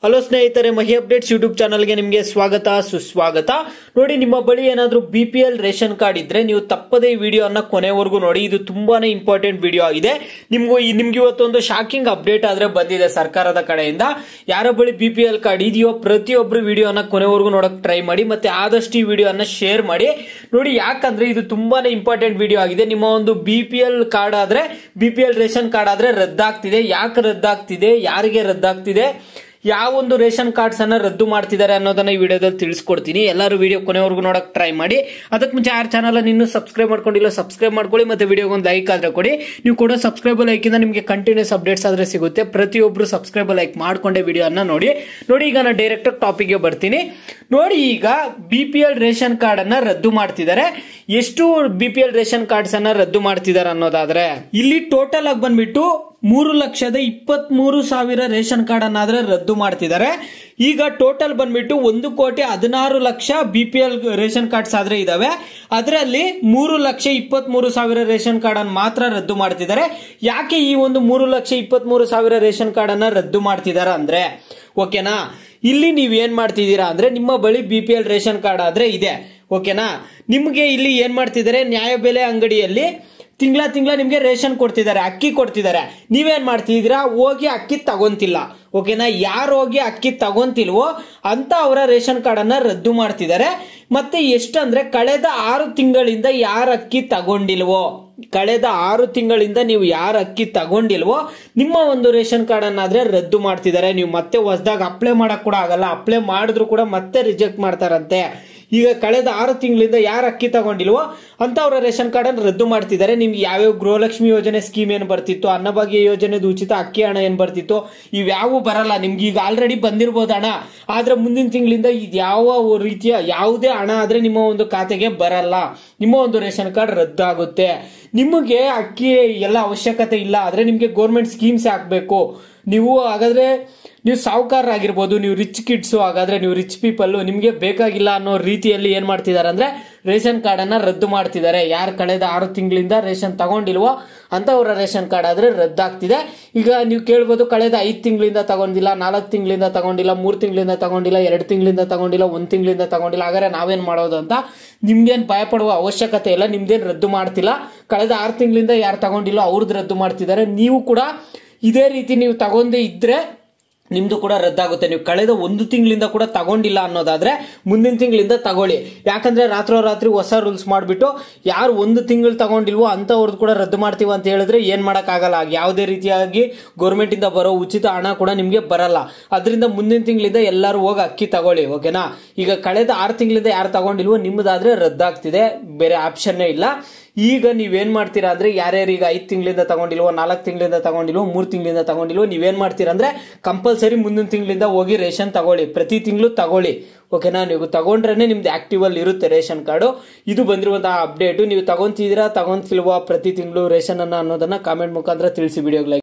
hello ಸ್ನೇಹಿತರೆ ಮಹಿ updates YouTube ಚಾನಲ್ಗೆ ನಿಮಗೆ ಸ್ವಾಗತ ಸುಸ್ವಾಗತ ನೋಡಿ ನಿಮ್ಮ ಬಳಿ ಏನಾದರೂ B P L ration card ಇದ್ರೆ ನೀವು ತಪ್ಪದೇ ಈ ವಿಡಿಯೋನ ಕೊನೆವರೆಗೂ ನೋಡಿ ಇದು ತುಂಬಾನೇ ಇಂಪಾರ್ಟೆಂಟ್ ವಿಡಿಯೋ ಆಗಿದೆ ನಿಮ್ಗೂ ಈ- ನಿಮ್ಗೆ ಇವತ್ತೊಂದು ಶಾಕಿಂಗ್ ಅಪ್ಡೇಟ್ ಆದ್ರೆ ಬಂದಿದೆ ಸರ್ಕಾರದ ಕಡೆಯಿಂದ ಯಾರ ಬಳಿ ಬಿ ಪಿ ಎಲ್ ಕಾರ್ಡ್ ಇದೆಯೋ ಪ್ರತಿಯೊಬ್ಬರು ವಿಡಿಯೋನ ಕೊನೆವರೆಗೂ ನೋಡಕ್ ಟ್ರೈ ಮಾಡಿ ಮತ್ತೆ ಆದಷ್ಟು ಈ ವಿಡಿಯೋನ ಶೇರ್ ಮಾಡಿ ನೋಡಿ ಯಾಕಂದ್ರೆ ಇದು ತುಂಬಾನೇ ಇಂಪಾರ್ಟೆಂಟ್ ವಿಡಿಯೋ ಆಗಿದೆ ನಿಮ್ಮ ಒಂದು ಬಿ ಪಿ ಎಲ್ ಕಾರ್ಡ್ ಆದ್ರೆ B P L ration card ಆದ್ರೆ ರದ್ದಾಗ್ತಿದೆ ಯಾಕೆ ರದ್ದಾಗ್ತಿದೆ ಯಾರಿಗೆ ರದ್ದಾಗ್ತಿದೆ ಯಾವ ಒಂದು ರೇಷನ್ ಕಾರ್ಡ್ಸ್ ಅನ್ನ ರದ್ದು ಮಾಡ್ತಿದ್ದಾರೆ ಅನ್ನೋದನ್ನ ಈ ವಿಡಿಯೋದಲ್ಲಿ ತಿಳಿಸ್ಕೊಡ್ತೀನಿ ಎಲ್ಲರೂ ವಿಡಿಯೋ ಕೊನೆವರೆಗೂ ನೋಡಕ್ ಟ್ರೈ ಮಾಡಿ ಅದಕ್ಕೆ ಮುಂಚೆ ಯಾರು ಚಾನಲ್ ಇನ್ನೂ ಸಬ್ಸ್ಕ್ರೈಬ್ ಮಾಡ್ಕೊಂಡಿಲ್ಲ ಸಬ್ಸ್ಕ್ರೈಬ್ ಮಾಡ್ಕೊಳ್ಳಿ ಮತ್ತೆ ವಿಡಿಯೋಗೆ ಒಂದು ಲೈಕ್ ಆದ್ರೆ ಕೊಡಿ ನೀವು ಕೊಡೋ ಸಬ್ಸ್ಕ್ರೈಬ್ ಲೈಕ್ ಇಂದ ನಿಮಗೆ ಕಂಟಿನ್ಯೂಸ್ ಅಪ್ಡೇಟ್ಸ್ ಆದ್ರೆ ಸಿಗುತ್ತೆ ಪ್ರತಿಯೊಬ್ರು ಸಬ್ಸ್ಕ್ರೈಬ್ ಲೈಕ್ ಮಾಡ್ಕೊಂಡೆ ವಿಡಿಯೋ ಅನ್ನ ನೋಡಿ ನೋಡಿ ಈಗ ನಾನು ಡೈರೆಕ್ಟ್ ಟಾಪಿಕ್ ಗೆ ಬರ್ತೀನಿ ನೋಡಿ ಈಗ B P L ration card ಅನ್ನ ರದ್ದು ಮಾಡ್ತಿದ್ದಾರೆ ಎಷ್ಟು B P L ration cards ಅನ್ನ ರದ್ದು ಮಾಡ್ತಿದ್ದಾರೆ ಅನ್ನೋದಾದ್ರೆ ಇಲ್ಲಿ ಟೋಟಲ್ ಆಗಿ ಬಂದ್ಬಿಟ್ಟು ಮೂರು ಲಕ್ಷದ ಇಪ್ಪತ್ತ್ ಮೂರು ಸಾವಿರ ರೇಷನ್ ಕಾರ್ಡ್ ಅನ್ನಾದ್ರೆ ರದ್ದು ಮಾಡ್ತಿದ್ದಾರೆ ಈಗ ಟೋಟಲ್ ಬಂದ್ಬಿಟ್ಟು ಒಂದು ಕೋಟಿ ಹದಿನಾರು ಲಕ್ಷ B P L ration cards ಆದ್ರೆ ಇದಾವೆ ಅದರಲ್ಲಿ ಮೂರು ಲಕ್ಷ ಇಪ್ಪತ್ತ್ ಮೂರು ಸಾವಿರ ರೇಷನ್ ಕಾರ್ಡ್ ಅನ್ನು ಮಾತ್ರ ರದ್ದು ಮಾಡ್ತಿದ್ದಾರೆ ಯಾಕೆ ಈ ಒಂದು ಮೂರು ಲಕ್ಷ ಇಪ್ಪತ್ತ್ ಮೂರು ಸಾವಿರ ರೇಷನ್ ಕಾರ್ಡ್ ಅನ್ನ ರದ್ದು ಮಾಡ್ತಿದ್ದಾರೆ ಅಂದ್ರೆ ಓಕೆನಾ ಇಲ್ಲಿ ನೀವ್ ಏನ್ ಮಾಡ್ತಿದ್ದೀರಾ ಅಂದ್ರೆ ನಿಮ್ಮ ಬಳಿ B P L ration card ಆದ್ರೆ ಇದೆ ಓಕೆನಾ ನಿಮ್ಗೆ ಇಲ್ಲಿ ಏನ್ ಮಾಡ್ತಿದ್ದಾರೆ ನ್ಯಾಯಬೆಲೆ ಅಂಗಡಿಯಲ್ಲಿ ತಿಂಗಳ ತಿಂಗಳ ನಿಮ್ಗೆ ರೇಷನ್ ಕೊಡ್ತಿದ್ದಾರೆ ಅಕ್ಕಿ ಕೊಡ್ತಿದ್ದಾರೆ ನೀವೇನ್ ಮಾಡ್ತಿದ್ದೀರಾ ಹೋಗಿ ಅಕ್ಕಿ ತಗೊಂತಿಲ್ಲ ಓಕೆನಾ ಯಾರು ಹೋಗಿ ಅಕ್ಕಿ ತಗೊಂತಿಲ್ವೋ ಅಂತ ಅವರ ರೇಷನ್ ಕಾರ್ಡ್ ಅನ್ನ ರದ್ದು ಮಾಡ್ತಿದ್ದಾರೆ ಮತ್ತೆ ಎಷ್ಟಂದ್ರೆ ಕಳೆದ ಆರು ತಿಂಗಳಿಂದ ಯಾರ ಅಕ್ಕಿ ತಗೊಂಡಿಲ್ವೋ ಕಳೆದ ಆರು ತಿಂಗಳಿಂದ ನೀವು ಯಾರ ಅಕ್ಕಿ ತಗೊಂಡಿಲ್ವೋ ನಿಮ್ಮ ಒಂದು ರೇಷನ್ ಕಾರ್ಡ್ ಅನ್ನಾದ್ರೆ ರದ್ದು ಮಾಡ್ತಿದ್ದಾರೆ ನೀವು ಮತ್ತೆ ಹೊಸದಾಗ ಅಪ್ಲೈ ಮಾಡಕ್ ಕೂಡ ಆಗಲ್ಲ ಅಪ್ಲೈ ಮಾಡಿದ್ರು ಕೂಡ ಮತ್ತೆ ರಿಜೆಕ್ಟ್ ಮಾಡ್ತಾರಂತೆ ಈಗ ಕಳೆದ ಆರು ತಿಂಗಳಿಂದ ಯಾರು ಅಕ್ಕಿ ತಗೊಂಡಿಲ್ವೋ ಅಂತವ್ರ ರೇಷನ್ ಕಾರ್ಡ್ ಅನ್ನು ರದ್ದು ಮಾಡ್ತಿದ್ದಾರೆ ನಿಮ್ಗೆ ಯಾವ್ಯಾವ ಗೃಹಲಕ್ಷ್ಮಿ ಯೋಜನೆ ಸ್ಕೀಮ್ ಏನ್ ಬರ್ತಿತ್ತು ಅನ್ನಭಾಗ್ಯ ಯೋಜನೆದು ಉಚಿತ ಅಕ್ಕಿ ಹಣ ಏನ್ ಬರ್ತಿತ್ತು ಇವ್ಯಾವು ಬರಲ್ಲ ನಿಮ್ಗೆ ಈಗ ಆಲ್ರೆಡಿ ಬಂದಿರ್ಬೋದು ಹಣ ಆದ್ರೆ ಮುಂದಿನ ತಿಂಗಳಿಂದ ಇದು ಯಾವ ರೀತಿಯ ಯಾವುದೇ ಹಣ ಆದ್ರೆ ನಿಮ್ಮ ಒಂದು ಖಾತೆಗೆ ಬರಲ್ಲ ನಿಮ್ಮ ಒಂದು ರೇಷನ್ ಕಾರ್ಡ್ ರದ್ದಾಗುತ್ತೆ ನಿಮಗೆ ಅಕ್ಕಿ ಎಲ್ಲ ಅವಶ್ಯಕತೆ ಇಲ್ಲ ಆದ್ರೆ ನಿಮ್ಗೆ ಗೌರ್ಮೆಂಟ್ ಸ್ಕೀಮ್ಸ್ ಹಾಕ್ಬೇಕು ನೀವು ಹಾಗಾದ್ರೆ ನೀವು ಸಾಹುಕಾರರಾಗಿರ್ಬೋದು ನೀವು ರಿಚ್ ಕಿಡ್ಸ್ ಹಾಗಾದ್ರೆ ನೀವು ರಿಚ್ ಪೀಪಲ್ ನಿಮ್ಗೆ ಬೇಕಾಗಿಲ್ಲ ಅನ್ನೋ ರೀತಿಯಲ್ಲಿ ಏನ್ ಮಾಡ್ತಿದ್ದಾರೆ ಅಂದ್ರೆ ರೇಷನ್ ಕಾರ್ಡ್ ಅನ್ನ ರದ್ದು ಮಾಡ್ತಿದ್ದಾರೆ ಯಾರು ಕಳೆದ ಆರು ತಿಂಗಳಿಂದ ರೇಷನ್ ತಗೊಂಡಿಲ್ವೋ ಅಂತವರ ರೇಷನ್ ಕಾರ್ಡ್ ಆದ್ರೆ ರದ್ದಾಗ್ತಿದೆ ಈಗ ನೀವು ಕೇಳ್ಬೋದು ಕಳೆದ ಐದು ತಿಂಗಳಿಂದ ತಗೊಂಡಿಲ್ಲ ನಾಲ್ಕು ತಿಂಗಳಿಂದ ತಗೊಂಡಿಲ್ಲ ಮೂರು ತಿಂಗಳಿಂದ ತಗೊಂಡಿಲ್ಲ ಎರಡು ತಿಂಗಳಿಂದ ತಗೊಂಡಿಲ್ಲ ಒಂದ್ ತಿಂಗಳಿಂದ ತಗೊಂಡಿಲ್ಲ ಹಾಗಾದ್ರೆ ನಾವೇನ್ ಮಾಡೋದು ಅಂತ ನಿಮ್ಗೇನ್ ಭಯ ಪಡುವ ಅವಶ್ಯಕತೆ ಇಲ್ಲ ನಿಮ್ದೇನ್ ರದ್ದು ಮಾಡ್ತಿಲ್ಲ ಕಳೆದ ಆರು ತಿಂಗಳಿಂದ ಯಾರು ತಗೊಂಡಿಲ್ಲ ಅವ್ರದ್ದು ರದ್ದು ಮಾಡ್ತಿದ್ದಾರೆ ನೀವು ಕೂಡ ಇದೇ ರೀತಿ ನೀವು ತಗೊಂಡೇ ಇದ್ರೆ ನಿಮ್ದು ಕೂಡ ರದ್ದಾಗುತ್ತೆ ನೀವು ಕಳೆದ ಒಂದು ತಿಂಗಳಿಂದ ಕೂಡ ತಗೊಂಡಿಲ್ಲ ಅನ್ನೋದಾದ್ರೆ ಮುಂದಿನ ತಿಂಗಳಿಂದ ತಗೊಳ್ಳಿ ಯಾಕಂದ್ರೆ ರಾತ್ರೋರಾತ್ರಿ ಹೊಸ ರೂಲ್ಸ್ ಮಾಡಿಬಿಟ್ಟು ಯಾರು ಒಂದು ತಿಂಗಳು ತಗೊಂಡಿಲ್ವೋ ಅಂತವ್ರದ್ದು ಕೂಡ ರದ್ದು ಮಾಡ್ತೀವಿ ಅಂತ ಹೇಳಿದ್ರೆ ಏನ್ ಆಗಲ್ಲ ಯಾವುದೇ ರೀತಿಯಾಗಿ ಗೌರ್ಮೆಂಟ್ ಇಂದ ಬರೋ ಉಚಿತ ಹಣ ಕೂಡ ನಿಮ್ಗೆ ಬರಲ್ಲ ಅದರಿಂದ ಮುಂದಿನ ತಿಂಗಳಿಂದ ಎಲ್ಲರೂ ಹೋಗಿ ಅಕ್ಕಿ ತಗೊಳ್ಳಿ ಓಕೆನಾ ಈಗ ಕಳೆದ ಆರು ತಿಂಗಳಿಂದ ಯಾರು ತಗೊಂಡಿಲ್ವೋ ನಿಮ್ಮದಾದ್ರೆ ರದ್ದಾಗ್ತಿದೆ ಬೇರೆ ಆಪ್ಷನ್ನೇ ಇಲ್ಲ ಈಗ ನೀವೇನ್ ಮಾಡ್ತೀರಾ ಅಂದ್ರೆ ಯಾರ್ಯಾರು ಈಗ ಐದು ತಿಂಗಳಿಂದ ತಗೊಂಡಿಲ್ವೋ ನಾಲ್ಕು ತಿಂಗಳಿಂದ ತಗೊಂಡಿಲ್ವೋ ಮೂರು ತಿಂಗಳಿಂದ ತಗೊಂಡಿಲ್ವೋ ನೀವೇನ್ ಮಾಡ್ತೀರಾ ಅಂದ್ರೆ ಕಂಪಲ್ಸರಿ ಮುಂದಿನ ತಿಂಗಳಿಂದ ಹೋಗಿ ರೇಷನ್ ತಗೊಳ್ಳಿ ಪ್ರತಿ ತಿಂಗಳು ತಗೊಳ್ಳಿ ಓಕೆನಾ ನೀವು ತಗೊಂಡ್ರೆ ನಿಮ್ದು ಆಕ್ಟಿವ್ ಅಲ್ಲಿ ಇರುತ್ತೆ ರೇಷನ್ ಕಾರ್ಡು ಇದು ಬಂದಿರುವಂತಹ ಅಪ್ಡೇಟ್ ನೀವು ತಗೊಂತಿದ್ದೀರಾ ತಗೊಂತಿಲ್ವಾ ಪ್ರತಿ ತಿಂಗಳು ರೇಷನ್ ಅನ್ನ ಅನ್ನೋದನ್ನ ಕಾಮೆಂಟ್ ಮುಖಾಂತರ ತಿಳಿಸಿ ವಿಡಿಯೋಗೆ